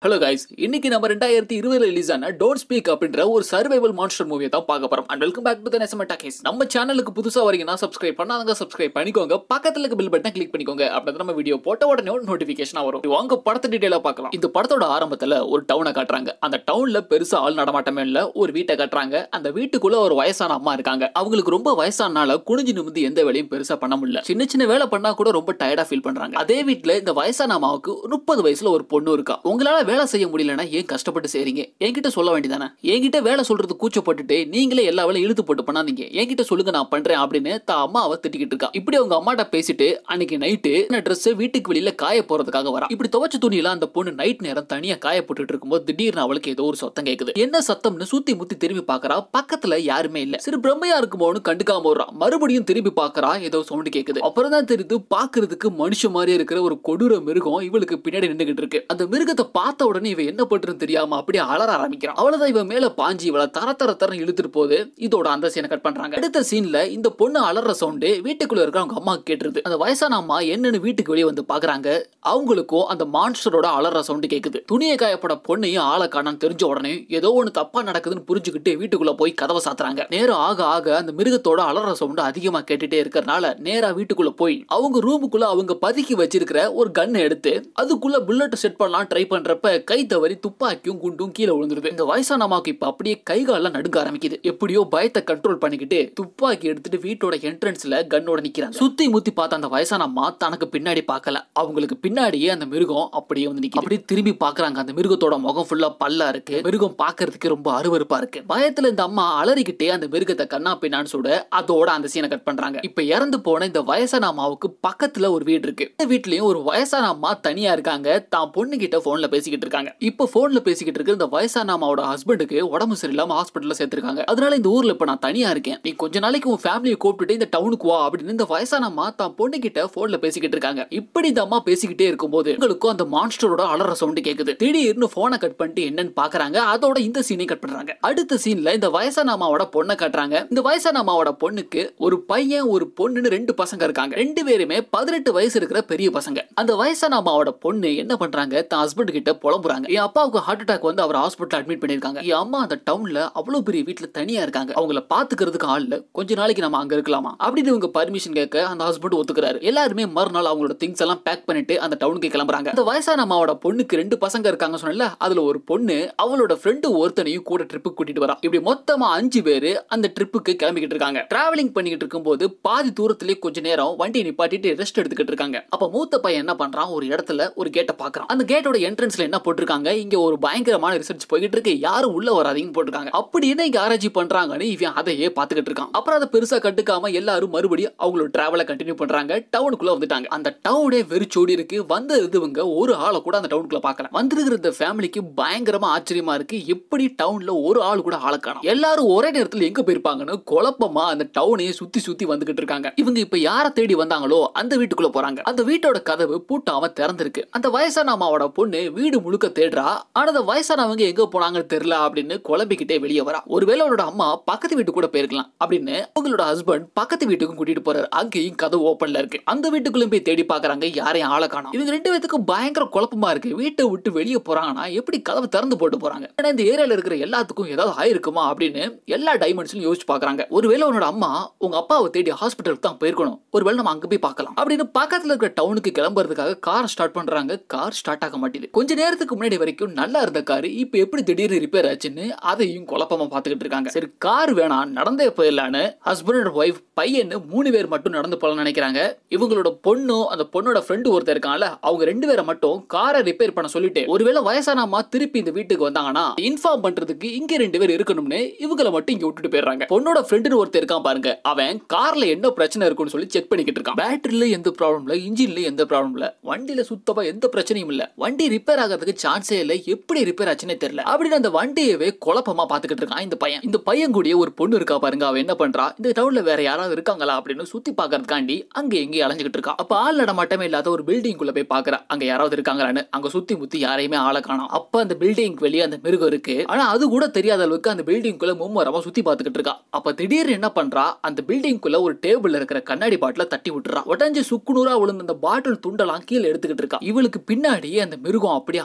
hello guys இன்னைக்கு நம்ம ரெண்டாயிரத்தி இருபதுல ரிலீஸ் ஆன டோன்ட் ஸ்பீக் அப்படின்ற ஒரு சர்வைவல் மான்ஸ்டர் மூவியை தான் பார்க்க போறோம் and welcome back to the நெசமெட்டா கேஸ் நம்ம சேனலுக்கு புதுசா வரீங்கன்னா சப்ஸ்கிரைப் பண்ணாதவங்க சப்ஸ்கிரைப் பண்ணிக்கோங்க பக்கத்துல இருக்க பில் பட்டனை கிளிக் பண்ணிக்கோங்க அப்படி நம்ம வீடியோ போட்ட உடனே நோட்டிபிகேஷன் வரும் வாங்க படத்தை டீடைலா பார்க்கலாம் இந்த படத்தோட ஆரம்பத்துல ஒரு டவுனை காட்டுறாங்க அந்த டவுன்ல பெருசா ஆள் நடமாட்டமே இல்ல ஒரு வீட்டை காட்டுறாங்க அந்த வீட்டுக்குள்ள ஒரு வயசான அம்மா இருக்காங்க அவங்களுக்கு ரொம்ப வயசானால குனிஞ்சு நிமிந்து எந்த வேலையும் பெருசா பண்ண முடியல சின்ன சின்ன வேலை பண்ணா கூட ரொம்ப டயர்டா ஃபீல் பண்றாங்க அதே வீட்ல இந்த வயசான அம்மாவுக்கு முப்பது வயசுல ஒரு பொண்ணு இருக்கா உங்களால வேலை செய்ய முடியலன்னா ஏன் கஷ்டப்பட்டு செய்றீங்க என்கிட்ட சொல்ல வேண்டியதானே என்கிட்ட வேலை சொல்றது கூச்சப்பட்டுட்டு நீங்களே எல்லா வேலையும் இழுத்து போட்டு பண்ணாதீங்க என்கிட்ட சொல்லுங்க நான் பண்றேன் அப்படின்னு தான் அம்மாவை திட்டிக்கிட்டு இருக்கா இப்படி அவங்க அம்மாட்ட பேசிட்டு அன்னைக்கு நைட்டு ட்ரெஸ் வீட்டுக்கு வெளியில காய போறதுக்காக வரா இப்படி துவைச்ச துணியில அந்த பொண்ணு நைட் நேரம் தனியா காய போட்டுட்டு இருக்கும்போது திடீர்னு அவளுக்கு ஏதோ ஒரு சத்தம் கேக்குது என்ன சத்தம்னு சுத்தி முத்தி திரும்பி பாக்குறா பக்கத்துல யாருமே இல்ல சரி பிரம்மையா இருக்குமோன்னு கண்டுக்காம வர்றா மறுபடியும் திரும்பி பாக்குறா ஏதோ சவுண்ட் கேக்குது அப்புறம் தான் தெரியுது பாக்குறதுக்கு மனுஷ மாதிரி இருக்கிற ஒரு கொடூர மிருகம் இவளுக்கு பின்னாடி நின்னுகிட்டு இருக்கு அந்த மிருகத்தை பார்த்த உடனே இவ என்ன பண்றதுன்னு தெரியாம அப்படியே அலற ஆரம்பிக்கிறான் அவ்வளவுதான் இவன் மேல பாஞ்சி இவளை தர தர தர இழுத்துட்டு போகுது இதோட அந்த சீனை கட் பண்றாங்க அடுத்த சீன்ல இந்த பொண்ணு அலற சவுண்டு வீட்டுக்குள்ள இருக்க அவங்க அம்மா கேட்டுருது அந்த வயசான அம்மா என்னன்னு வீட்டுக்கு வெளியே வந்து பாக்குறாங்க அவங்களுக்கும் அந்த மான்ஸ்டரோட அலற சவுண்டு கேக்குது துணியை காயப்பட பொண்ணையும் ஆளை காணான்னு தெரிஞ்ச உடனே ஏதோ ஒண்ணு தப்பா நடக்குதுன்னு புரிஞ்சுக்கிட்டு வீட்டுக்குள்ள போய் கதவை சாத்துறாங்க நேரம் ஆக ஆக அந்த மிருகத்தோட அலற சவுண்டு அதிகமா கேட்டுட்டே இருக்கறனால நேரா வீட்டுக்குள்ள போய் அவங்க ரூமுக்குள்ள அவங்க பதுக்கி வச்சிருக்கிற ஒரு கன்னை எடுத்து அதுக்குள்ள புல்லட் செட் பண்ணலாம் ட்ரை பண்றப்ப கை தவறி துப்பாக்கியும் குண்டும் கீழே விழுந்துருது இந்த வயசான அம்மாவுக்கு இப்ப அப்படியே கை காலெல்லாம் நடுங்க ஆரம்பிக்குது எப்படியோ பயத்தை கண்ட்ரோல் பண்ணிக்கிட்டு துப்பாக்கி எடுத்துட்டு வீட்டோட என்ட்ரன்ஸ்ல கன்னோட நிக்கிறாங்க சுத்தி முத்தி பார்த்த அந்த வயசான அம்மா தனக்கு பின்னாடி பார்க்கல அவங்களுக்கு பின்னாடியே அந்த மிருகம் அப்படியே வந்து நிக்குது அப்படியே திரும்பி பாக்குறாங்க அந்த மிருகத்தோட முகம் ஃபுல்லா பல்லா இருக்கு மிருகம் பாக்குறதுக்கு ரொம்ப அருவருப்பா இருக்கு பயத்துல இந்த அம்மா அலறிக்கிட்டே அந்த மிருகத்தை கண்ணா பின்னான்னு சுட அதோட அந்த சீனை கட் பண்றாங்க இப்ப இறந்து போன இந்த வயசான அம்மாவுக்கு பக்கத்துல ஒரு வீடு இருக்கு இந்த வீட்லயும் ஒரு வயசான அம்மா தனியா இருக்காங்க தான் பொண்ணு கிட்ட போன்ல பேசிக்கிட்டு இருக்காங்க இப்ப போன்ல பேசிக்கிட்டு இருக்க இந்த வயசான அம்மாவோட ஹஸ்பண்டுக்கு உடம்பு சரியில்லாம ஹாஸ்பிட்டல்ல சேர்த்திருக்காங்க அதனால இந்த ஊர்ல இப்ப நான் தனியா இருக்கேன் நீ கொஞ்ச நாளைக்கு உன் ஃபேமிலியை கூப்பிட்டுட்டு இந்த டவுனுக்கு வா அப்படின்னு இந்த வயசான அம்மா தான் பொண்ணு கிட்ட போன்ல பேசிக்கிட்டு இருக்காங்க இப்படி இந்த அம்மா பேசிக்கிட்டே இருக்கும்போது உங்களுக்கும் அந்த மான்ஸ்டரோட அலற சவுண்ட் கேக்குது திடீர்னு போனை கட் பண்ணிட்டு என்னன்னு பாக்குறாங்க அதோட இந்த சீனை கட் பண்றாங்க அடுத்த சீன்ல இந்த வயசான அம்மாவோட பொண்ணை காட்டுறாங்க இந்த வயசான அம்மாவோட பொண்ணுக்கு ஒரு பையன் ஒரு பொண்ணுன்னு ரெண்டு பசங்க இருக்காங்க ரெண்டு பேருமே பதினெட்டு வயசு இருக்கிற பெரிய பசங்க அந்த வயசான அம்மாவோட பொண்ணு என்ன பண்றாங்க தன் ஹஸ்பண்ட் கிட்ட புலம்புறாங்க என் அப்பாவுக்கு ஹார்ட் அட்டாக் வந்து அவர் ஹாஸ்பிட்டல் அட்மிட் பண்ணிருக்காங்க என் அம்மா அந்த டவுன்ல அவ்வளவு பெரிய வீட்டுல தனியா இருக்காங்க அவங்கள பாத்துக்கிறதுக்கு ஆள் இல்ல கொஞ்ச நாளைக்கு நம்ம அங்க இருக்கலாமா அப்படின்னு இவங்க பர்மிஷன் கேட்க அந்த ஹஸ்பண்ட் ஒத்துக்கிறாரு எல்லாருமே மறுநாள் அவங்களோட திங்ஸ் எல்லாம் பேக் பண்ணிட்டு அந்த டவுனுக்கு கிளம்புறாங்க அந்த வயசான அம்மாவோட பொண்ணுக்கு ரெண்டு பசங்க இருக்காங்க சொன்னல அதுல ஒரு பொண்ணு அவளோட ஃப்ரெண்டு ஒருத்தனையும் கூட ட்ரிப்புக்கு கூட்டிட்டு வரா இப்படி மொத்தமா அஞ்சு பேரு அந்த ட்ரிப்புக்கு கிளம்பிக்கிட்டு இருக்காங்க டிராவலிங் பண்ணிக்கிட்டு இருக்கும்போது பாதி தூரத்திலேயே கொஞ்ச நேரம் வண்டியை நிப்பாட்டிட்டு ரெஸ்ட் எடுத்துக்கிட்டு இருக்காங்க அப்ப மூத்த பையன் என்ன பண்றான் ஒரு இடத்துல ஒரு கேட்டை பாக்குறான் அந்த கேட்டோட என்ட்ரன்ஸ்ல என்ன போட்டிருக்காங்க இங்க ஒரு பயங்கரமான ரிசர்ச் போய்கிட்டு இருக்கு யாரும் உள்ள வராதீங்கன்னு போட்டிருக்காங்க அப்படி என்ன இங்க ஆராய்ச்சி பண்றாங்கன்னு இவன் அதையே பாத்துக்கிட்டு இருக்கான் அப்புறம் அதை பெருசா கட்டுக்காம எல்லாரும் மறுபடியும் அவங்களோட டிராவலை கண்டினியூ பண்றாங்க டவுனுக்குள்ள வந்துட்டாங்க அந்த டவுனே வெறிச்சோடி இருக்கு வந்த இதுவங்க ஒரு ஆளை கூட அந்த டவுனுக்குள்ள பார்க்கல வந்திருக்கிற இந்த ஃபேமிலிக்கு பயங்கரமா ஆச்சரியமா இருக்கு எப்படி டவுன்ல ஒரு ஆள் கூட ஆளை காணோம் எல்லாரும் ஒரே நேரத்துல எங்க போயிருப்பாங்கன்னு குழப்பமா அந்த டவுனையே சுத்தி சுத்தி வந்துகிட்டு இருக்காங்க இவங்க இப்ப யாரை தேடி வந்தாங்களோ அந்த வீட்டுக்குள்ள போறாங்க அந்த வீட்டோட கதவு பூட்டாம திறந்திருக்கு அந்த வயசான அம்மாவோட பொண்ணு வீடு முழுக்க தேடுறா ஆனா அந்த வயசானவங்க எங்க போனாங்கன்னு தெரியல அப்படின்னு குழம்பிக்கிட்டே வெளியே வரா ஒருவேளை அவளோட அம்மா பக்கத்து வீட்டு கூட போயிருக்கலாம் அப்படின்னு அவங்களோட ஹஸ்பண்ட் பக்கத்து வீட்டுக்கும் கூட்டிட்டு போறாரு அங்கேயும் கதவு ஓப்பன்ல இருக்கு அந்த வீட்டுக்குள்ளயும் போய் தேடி பாக்குறாங்க யாரையும் ஆளை காணோம் இவங்க ரெண்டு பேத்துக்கும் பயங்கர குழப்பமா இருக்கு வீட்டை விட்டு வெளியே போறாங்கன்னா எப்படி கதவு திறந்து போட்டு போறாங்க ஏன்னா இந்த ஏரியால இருக்கிற எல்லாத்துக்கும் ஏதாவது ஆயிருக்குமா அப்படின்னு எல்லா டைமென்ஷன்லயும் யோசிச்சு பாக்குறாங்க ஒருவேளை உன்னோட அம்மா உங்க அப்பாவை தேடி ஹாஸ்பிட்டலுக்கு தான் போயிருக்கணும் ஒருவேளை நம்ம அங்க போய் பார்க்கலாம் அப்படின்னு பக்கத்துல இருக்கிற டவுனுக்கு கிளம்புறதுக்காக கார் ஸ்டார்ட் பண்றாங்க கார் ஸ்டார்ட் ஆக மாட்டேது கொஞ்ச நேரத்துக்கு முன்னாடி வரைக்கும் நல்லா இருந்த கார் இப்ப எப்படி திடீர்னு ரிப்பேர் ஆச்சுன்னு அதையும் குழப்பமா பாத்துக்கிட்டு இருக்காங்க சரி கார் வேணாம் நடந்தே போயிடலான்னு ஹஸ்பண்ட் அண்ட் ஒய்ஃப் பையன்னு மூணு பேர் மட்டும் நடந்து போகலாம்னு நினைக்கிறாங்க இவங்களோட பொண்ணும் அந்த பொண்ணோட ஃப்ரெண்டு ஒருத்தர் இருக்காங்கல்ல அவங்க ரெண்டு பேரை மட்டும் காரை ரிப்பேர் பண்ண சொல்லிட்டு ஒருவேளை வயசான அம்மா திருப்பி இந்த வீட்டுக்கு வந்தாங்கன்னா இன்ஃபார்ம் பண்றதுக்கு இங்க ரெண்டு பேர் இருக்கணும்னு இவங்கள மட்டும் இங்க விட்டுட்டு போயிடுறாங்க பொண்ணோட ஃப்ரெண்டுன்னு ஒருத்தர் இருக்கான் பாருங்க அவன் கார்ல என்ன பிரச்சனை இருக்குன்னு சொல்லி செக் பண்ணிக்கிட்டு இருக்கான் பேட்டரியில எந்த ப்ராப்ளம் இல்ல இன்ஜின்ல எந்த ப்ராப்ளம் இல்ல வண்டியில சுத்தமா எந்த பிரச்சனையும் இல்ல வண்டி ரிப்பேர் ஆகிறதுக்கு சான்ஸே இல்ல எப்படி ரிப்பேர் ஆச்சுன்னே தெரியல அப்படின்னு அந்த வண்டியவே குழப்பமா பாத்துக்கிட்டு இருக்கான் இந்த பையன் இந்த பையன் கூடயே ஒரு பொண்ணு இருக்கா பாருங்க அவ என்ன பண்றா இந்த டவுன்ல வேற யாராவது இருக்காங்களா அப்படின்னு சுத்தி பாக்குறதுக்காண்டி அங்க எங்கேயும் அலைஞ்சுக்கிட்டு இருக்கா அப்ப ஆள் நடமாட்டமே இல்லாத ஒரு பில்டிங் குள்ள போய் பாக்குறா அங்க யாராவது இருக்காங்களான்னு அங்க சுத்தி முத்தி யாரையுமே ஆளை காணோம் அப்ப அந்த பில்டிங் வெளியே அந்த மிருகம் இருக்கு ஆனா அது கூட தெரியாத அளவுக்கு அந்த பில்டிங் குள்ள மும்மரமா சுத்தி பாத்துக்கிட்டு இருக்கா அப்ப திடீர்னு என்ன பண்றா அந்த பில்டிங் குள்ள ஒரு டேபிள்ல இருக்கிற கண்ணாடி பாட்டில தட்டி விட்டுறா உடஞ்சு சுக்குநூறா விழுந்த அந்த பாட்டில் துண்டெல்லாம் கீழே எடுத்துக்கிட்டு இருக்கா இவளுக்கு பின்னாடியே அந்த மிருகம் அப்படியே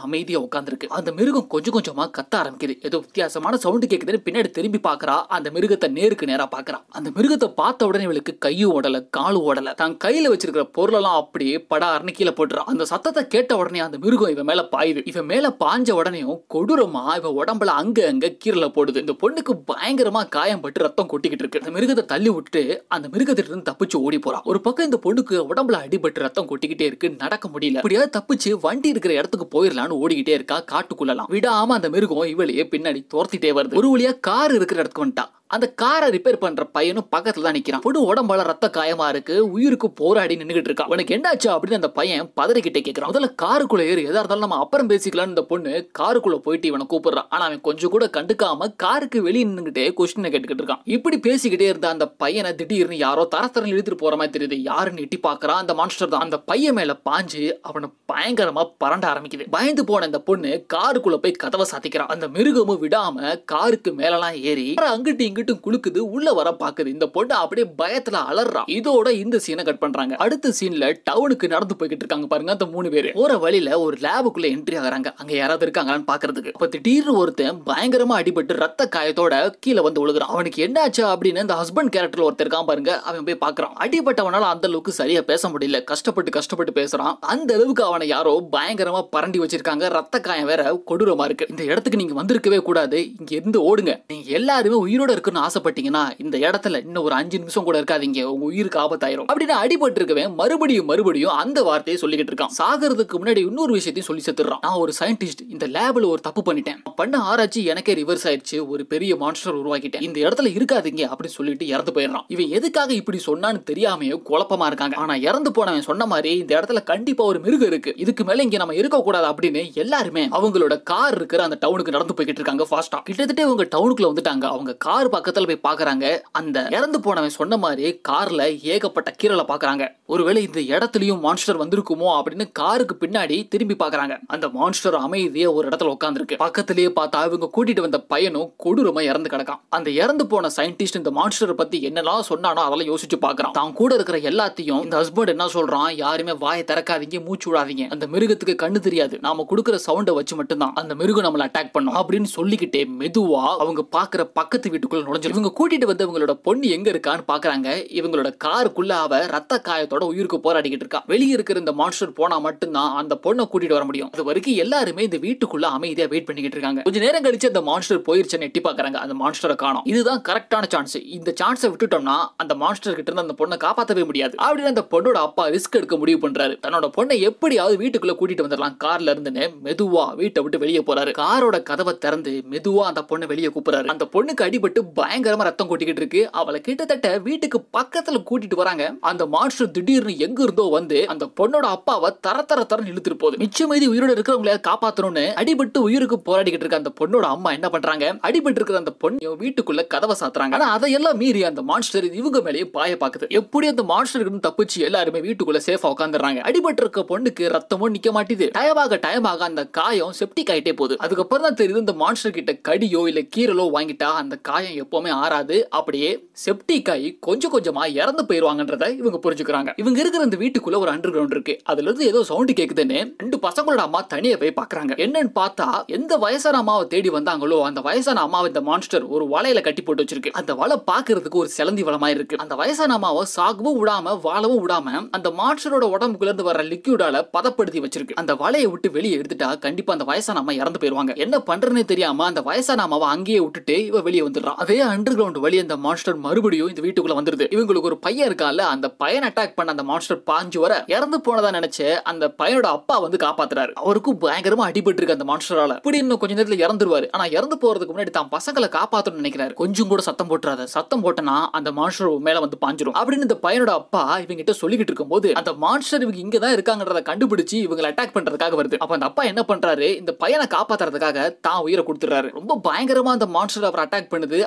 அமைதியா உட்காந்துருக்கு அந்த மிருகம் கொஞ்சம் கொஞ்சமா கத்த ஆரம்பிக்குது ஏதோ வித்தியாசமான சவுண்டு கேக்குதுன்னு பின்னாடி திரும்பி பாக்குறா அந்த மிருகத்தை நேருக்கு நேரா பாக்குறா அந்த மிருகத்தை பார்த்த உடனே இவளுக்கு கையும் ஓடல காலும் ஓடல தான் கையில வச்சிருக்கிற பொருளெல்லாம் அப்படியே படார்னு கீழே போட்டுறா அந்த சத்தத்தை கேட்ட உடனே அந்த மிருகம் இவன் மேல பாயுது இவன் மேல பாஞ்ச உடனேயும் கொடூரமா இவன் உடம்புல அங்க அங்க கீரல போடுது இந்த பொண்ணுக்கு பயங்கரமா காயம் பட்டு ரத்தம் கொட்டிக்கிட்டு இருக்கு அந்த மிருகத்தை தள்ளி விட்டு அந்த மிருகத்திட்ட இருந்து தப்பிச்சு ஓடி போறான் ஒரு பக்கம் இந்த பொண்ணுக்கு உடம்புல அடிபட்டு ரத்தம் கொட்டிக்கிட்டே இருக்கு நடக்க முடியல இப்படியாவது தப்பிச்சு வண்டி இருக்கிற இடத்துக்கு போயிடலாம்னு ஓடிக்கிட்டே இருக்கா காட்டுக்குள்ளலாம் விடாம அந்த மிருகம் இவளையே பின்னாடி துரத்திட்டே வருது ஒரு வழியா கார் இருக்கிற இடத்துக்கு வந்துட்டா அந்த காரை ரிப்பேர் பண்ற பையனும் பக்கத்துல தான் நிக்கிறான் பொண்ணு உடம்பால ரத்த காயமா இருக்கு உயிருக்கு போராடி நின்னுகிட்டு இருக்கான் உனக்கு என்னாச்சு அப்படின்னு அந்த பையன் பதறிக்கிட்டே கேட்கிறான் முதல்ல காருக்குள்ள ஏறி எதா இருந்தாலும் நம்ம அப்புறம் பேசிக்கலாம்னு இந்த பொண்ணு காருக்குள்ள போயிட்டு இவனை கூப்பிடுறான் ஆனா அவன் கொஞ்சம் கூட கண்டுக்காம காருக்கு வெளியே நின்னுகிட்டே கொஸ்டினை கேட்டுக்கிட்டு இருக்கான் இப்படி பேசிக்கிட்டே இருந்த அந்த பையனை திடீர்னு யாரோ தரத்தரன் இழுத்துட்டு போற மாதிரி தெரியுது யாருன்னு எட்டி பாக்குறான் அந்த மான்ஸ்டர் தான் அந்த பையன் மேல பாஞ்சு அவனை பயங்கரமா பரண்ட ஆரம்பிக்குது பயந்து போன இந்த பொண்ணு காருக்குள்ள போய் கதவை சாத்திக்கிறான் அந்த மிருகமும் விடாம காருக்கு மேலலாம் ஏறி அங்கிட்டு இங்கிட்டும் குலுக்குது உள்ள வர பாக்குது இந்த பொண்ணு அப்படியே பயத்துல அலறா இதோட இந்த சீனை கட் பண்றாங்க அடுத்த சீன்ல டவுனுக்கு நடந்து போய்கிட்டு இருக்காங்க பாருங்க அந்த மூணு பேர் போற வழியில ஒரு லேபுக்குள்ள என்ட்ரி ஆகுறாங்க அங்க யாராவது இருக்காங்களான்னு பாக்குறதுக்கு அப்ப திடீர்னு ஒருத்தன் பயங்கரமா அடிபட்டு ரத்த காயத்தோட கீழே வந்து விழுகிறான் அவனுக்கு என்னாச்சு அப்படின்னு அந்த ஹஸ்பண்ட் கேரக்டர்ல ஒருத்தர் இருக்கான் பாருங்க அவன் போய் பாக்குறான் அடிபட்டவனால அந்த அளவுக்கு சரியா பேச முடியல கஷ்டப்பட்டு கஷ்டப்பட்டு பேசுறான் அந்த அளவுக்கு அவனை யாரோ பயங்கரமா பரண்டி வச்சிருக்காங்க ரத்த காயம் வேற கொடூரமா இருக்கு இந்த இடத்துக்கு நீங்க வந்திருக்கவே கூடாது இங்க இருந்து ஓடுங்க நீங்க எல்லாருமே உயிரோட இருக்குன்னு ஆசைப்பட்டீங்கன்னா இந்த இடத்துல இன்னும் ஒரு அஞ்சு நிமிஷம் கூட இருக்காதீங்க உங்க உயிருக்கு ஆபத்தாயிரும் அப்படின்னு அடிபட்டு இருக்கவன் மறுபடியும் மறுபடியும் அந்த வார்த்தையை சொல்லிக்கிட்டு இருக்கான் சாகிறதுக்கு முன்னாடி இன்னொரு விஷயத்தையும் சொல்லி செத்துறான் நான் ஒரு சயின்டிஸ்ட் இந்த லேப்ல ஒரு தப்பு பண்ணிட்டேன் நான் பண்ண ஆராய்ச்சி எனக்கே ரிவர்ஸ் ஆயிடுச்சு ஒரு பெரிய மான்ஸ்டர் உருவாக்கிட்டேன் இந்த இடத்துல இருக்காதீங்க அப்படின்னு சொல்லிட்டு இறந்து போயிடுறான் இவன் எதுக்காக இப்படி சொன்னான்னு தெரியாமையோ குழப்பமா இருக்காங்க ஆனா இறந்து போனவன் சொன்ன மாதிரி இந்த இடத்துல கண்டிப்பா ஒரு மிருகம் இருக்கு இதுக்கு மேல இங்க நம்ம இருக்க கூடாது அப்படின்னு எல்லாருமே அவங்களோட கார் இருக்கிற அந்த டவுனுக்கு நடந்து போய்கிட்டு இருக்காங்க ஃபாஸ்டா கிட்டத்தட்ட இவங்க டவுனுக்குள்ள வந்துட்டாங்க அவங்க கார் பக்கத்துல போய் பாக்குறாங்க அந்த இறந்து போனவன் சொன்ன மாதிரி கார்ல ஏகப்பட்ட கீரலை பாக்குறாங்க ஒருவேளை இந்த இடத்துலயும் மான்ஸ்டர் வந்திருக்குமோ அப்படின்னு காருக்கு பின்னாடி திரும்பி பாக்குறாங்க அந்த மான்ஸ்டர் அமைதியா ஒரு இடத்துல உட்காந்துருக்கு பக்கத்திலேயே பார்த்தா இவங்க கூட்டிட்டு வந்த பையனும் கொடூரமா இறந்து கிடக்கான் அந்த இறந்து போன சயின்டிஸ்ட் இந்த மான்ஸ்டரை பத்தி என்னெல்லாம் சொன்னானோ அதெல்லாம் யோசிச்சு பாக்குறான் தான் கூட இருக்கிற எல்லாத்தையும் இந்த ஹஸ்பண்ட் என்ன சொல்றான் யாருமே வாயை திறக்காதீங்க மூச்சு விடாதீங்க அந்த மிருகத்துக்கு கண்ணு தெரியாது நாம கொடுக்குற சவுண்டை வச்சு மட்டும்தான் அந்த மிருகம் நம்மள அட்டாக் பண்ணும் அப்படின்னு சொல்லிக்கிட்டே மெதுவா அவங்க பாக்குற பக்கத்து வீட்டுக்குள்ள நுழைஞ்சு இவங்க கூட்டிட்டு வந்து இவங்களோட பொண்ணு எங்க இருக்கான்னு பாக்குறாங்க இவங்களோட காருக்குள்ள அவ ரத்த காயத்தோட உயிருக்கு போராடிக்கிட்டு இருக்கா வெளியே இருக்கிற இந்த மான்ஸ்டர் போனா மட்டும்தான் அந்த பொண்ணை கூட்டிட்டு வர முடியும் அது வரைக்கும் எல்லாருமே இந்த வீட்டுக்குள்ள அமைதியா வெயிட் பண்ணிக்கிட்டு இருக்காங்க கொஞ்ச நேரம் கழிச்சு அந்த மான்ஸ்டர் போயிருச்சுன்னு எட்டி பாக்குறாங்க அந்த மான்ஸ்டரை காணோம் இதுதான் கரெக்டான சான்ஸ் இந்த சான்ஸை விட்டுட்டோம்னா அந்த மான்ஸ்டர் கிட்ட இருந்து அந்த பொண்ணை காப்பாற்றவே முடியாது அப்படின்னு அந்த பொண்ணோட அப்பா ரிஸ்க் எடுக்க முடிவு பண்றாரு தன்னோட பொண்ணை எப்படியாவது வீட்டுக்குள்ள கூட்டிட்டு வந்துடலாம் கார்ல இருந்துன்னு மெதுவா வீட்டை விட்டு வெளியே போறாரு காரோட கதவை திறந்து மெதுவா அந்த பொண்ணை வெளியே கூப்பிடுறாரு அந்த பொண்ணுக்கு அடிபட்டு பயங்கரமா ரத்தம் கொட்டிக்கிட்டு இருக்கு அவளை கிட்டத்தட்ட வீட்டுக்கு பக்கத்துல கூட்டிட்டு வராங்க அந்த மான்ஸ்டர் திடீர்னு எங்க இருந்தோ வந்து அந்த பொண்ணோட அப்பாவை தர தர தரன்னு இழுத்துட்டு போகுது மிச்ச மீதி உயிரோட இருக்கிறவங்கள காப்பாத்தணும்னு அடிபட்டு உயிருக்கு போராடிக்கிட்டு இருக்க அந்த பொண்ணோட அம்மா என்ன பண்றாங்க அடிபட்டு இருக்கிற அந்த பொண்ணு வீட்டுக்குள்ள கதவை சாத்துறாங்க ஆனா அதையெல்லாம் மீறி அந்த மான்ஸ்டர் இவங்க மேலேயே பாய பாக்குது எப்படி அந்த மான்ஸ்டர் இருந்து தப்பிச்சு எல்லாருமே வீட்டுக்குள்ள சேஃபா உட்காந்துறாங்க அடிபட்டு இருக்க பொண்ணுக்கு ரத்தமும் நிக்க மாட்டேது டயமாக டயமாக அந்த காயம் செப்டிக் ஆயிட்டே போகுது அதுக்கப்புறம் தான் தெரியுது இந்த மான்ஸ்டர் கிட்ட கடியோ இல்ல கீரலோ வாங்கிட்டா அந்த காயம் எப்பவுமே ஆறாது அப்படியே செப்டிக் ஆகி கொஞ்சம் கொஞ்சமா இறந்து போயிருவாங்கன்றத இவங்க புரிஞ்சுக்கிறாங்க இவங்க இருக்கிற இந்த வீட்டுக்குள்ள ஒரு அண்டர் கிரவுண்ட் இருக்கு அதுல இருந்து ஏதோ சவுண்ட் கேக்குதுன்னு ரெண்டு பசங்களோட அம்மா தனியா போய் பாக்குறாங்க என்னன்னு பார்த்தா எந்த வயசான அம்மாவை தேடி வந்தாங்களோ அந்த வயசான அம்மாவை இந்த மான்ஸ்டர் ஒரு வலையில கட்டி போட்டு வச்சிருக்கு அந்த வலை பாக்குறதுக்கு ஒரு சிலந்தி வளமா இருக்கு அந்த வயசான அம்மாவை சாகவும் விடாம வாழவும் விடாம அந்த மான்ஸ்டரோட உடம்புக்குள்ள இருந்து வர லிக்யூடால பதப்படுத்தி வச்சிருக்கு அந்த வலையை விட்டு வெளியே எடுத்துட்டா கண்டிப்பா அந்த வயசான அம்மா இறந்து போயிருவாங்க என்ன பண்றதுனே தெரியாம அந்த வயசான அம்மாவை அங்கேயே விட்டுட்டு இவ வெளியே வந்துடுறான் அதே அண்டர் கிரவுண்ட் வழி அந்த மான்ஸ்டர் மறுபடியும் இந்த வீட்டுக்குள்ள வந்துருது இவங்களுக்கு ஒரு பையன் இருக்கான்ல அந்த பையன் அட்டாக் பண்ண அந்த மான்ஸ்டர் பாஞ்சு வர இறந்து போனதா நினைச்சு அந்த பையனோட அப்பா வந்து காப்பாத்துறாரு அவருக்கும் பயங்கரமா அடிபட்டு இருக்கு அந்த மான்ஸ்டரால இப்படி இன்னும் கொஞ்ச நேரத்துல இறந்துருவாரு ஆனா இறந்து போறதுக்கு முன்னாடி தான் பசங்களை காப்பாத்தணும்னு நினைக்கிறாரு கொஞ்சம் கூட சத்தம் போட்டுறாத சத்தம் போட்டனா அந்த மான்ஸ்டர் மேல வந்து பாஞ்சிரும் அப்படின்னு இந்த பையனோட அப்பா இவங்க கிட்ட சொல்லிக்கிட்டு இருக்கும்போது அந்த மான்ஸ்டர் இவங்க இங்க தான் இருக்காங்கன்றத கண்டுபிடிச்சு இவங்களை அட்டாக் பண்றதுக்காக வருது அப்ப அந்த அப்பா என்ன பண்றாரு இந்த பையனை காப்பாத்துறதுக்காக தான் உயிரை கொடுத்துறாரு ரொம்ப பயங்கரமா அந்த மான்ஸ்டர் அவர் அட்டாக் பண்ணுது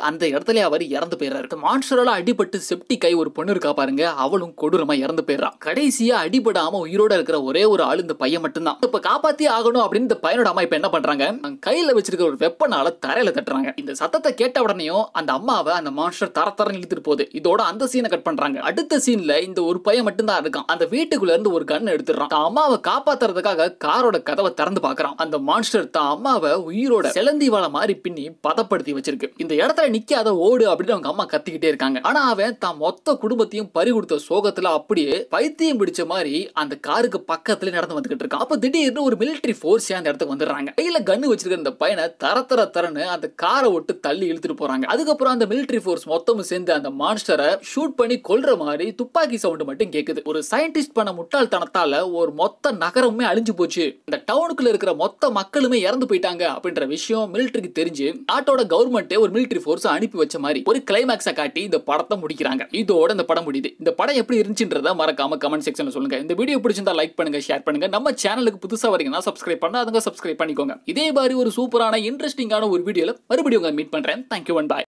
அந்த இடத்துல அவர் இறந்து போயிடுறாரு இந்த மான்ஸ்டரால அடிபட்டு செப்டி கை ஒரு பொண்ணு இருக்கா பாருங்க அவளும் கொடூரமா இறந்து போயிடுறான் கடைசியா அடிபடாம உயிரோட இருக்கிற ஒரே ஒரு ஆள் இந்த பையன் மட்டும்தான் இப்ப காப்பாத்தி ஆகணும் அப்படின்னு இந்த பையனோட அம்மா இப்ப என்ன பண்றாங்க அவங்க கையில வச்சிருக்கிற ஒரு வெப்பனால தரையில தட்டுறாங்க இந்த சத்தத்தை கேட்ட உடனேயும் அந்த அம்மாவை அந்த மான்ஸ்டர் தர தரன்னு இழுத்துட்டு போகுது இதோட அந்த சீனை கட் பண்றாங்க அடுத்த சீன்ல இந்த ஒரு பையன் மட்டும்தான் இருக்கான் அந்த வீட்டுக்குள்ள இருந்து ஒரு கன் எடுத்துறான் தான் அம்மாவை காப்பாத்துறதுக்காக காரோட கதவை திறந்து பாக்குறான் அந்த மான்ஸ்டர் தான் அம்மாவை உயிரோட செலந்தி வாழை மாதிரி பின்னி பதப்படுத்தி வச்சிருக்கு இந்த இடத்துல நிக்காத ஓடு அப்படின்னு அவங்க அம்மா கத்திக்கிட்டே இருக்காங்க ஆனா அவன் தான் மொத்த குடும்பத்தையும் பறி கொடுத்த சோகத்துல அப்படியே பைத்தியம் பிடிச்ச மாதிரி அந்த காருக்கு பக்கத்துல நடந்து வந்துகிட்டு இருக்கான் அப்ப திடீர்னு ஒரு மிலிட்டரி ஃபோர்ஸ் அந்த இடத்துக்கு வந்துடுறாங்க கையில கன்னு வச்சிருக்க இந்த பையனை தர தர தரன்னு அந்த காரை விட்டு தள்ளி இழுத்துட்டு போறாங்க அதுக்கப்புறம் அந்த மிலிட்டரி ஃபோர்ஸ் மொத்தமும் சேர்ந்து அந்த மான்ஸ்டரை ஷூட் பண்ணி கொல்ற மாதிரி துப்பாக்கி சவுண்ட் மட்டும் கேக்குது ஒரு சயின்டிஸ்ட் பண்ண முட்டாள்தனத்தால ஒரு மொத்த நகரமுமே அழிஞ்சு போச்சு இந்த டவுனுக்குள்ள இருக்கிற மொத்த மக்களுமே இறந்து போயிட்டாங்க அப்படின்ற விஷயம் மிலிட்டரிக்கு தெரிஞ்சு நாட்டோட கவர்மெண்ட்டே ஒரு மிலிட்டரி ஃபோர்ஸ் அனுப்பி வச்ச மாதிரி ஒரு கிளைமேக்ஸை காட்டி இந்த படத்தை முடிக்கிறாங்க இதோட இந்த படம் முடியுது இந்த படம் எப்படி இருந்துச்சுன்றத மறக்காம கமெண்ட் செக்ஷன்ல சொல்லுங்க இந்த வீடியோ பிடிச்சிருந்தா லைக் பண்ணுங்க ஷேர் பண்ணுங்க நம்ம சேனலுக்கு புதுசா வரீங்கன்னா சப்ஸ்கிரைப் பண்ணாதவங்க சப்ஸ்கிரைப் பண்ணிக்கோங்க இதே மாதிரி ஒரு சூப்பரான இன்ட்ரெஸ்டிங்கான ஒரு வீடியோல மறுபடியும் உங்க மீட் பண்றேன் தேங்க்யூ அண்ட் பாய்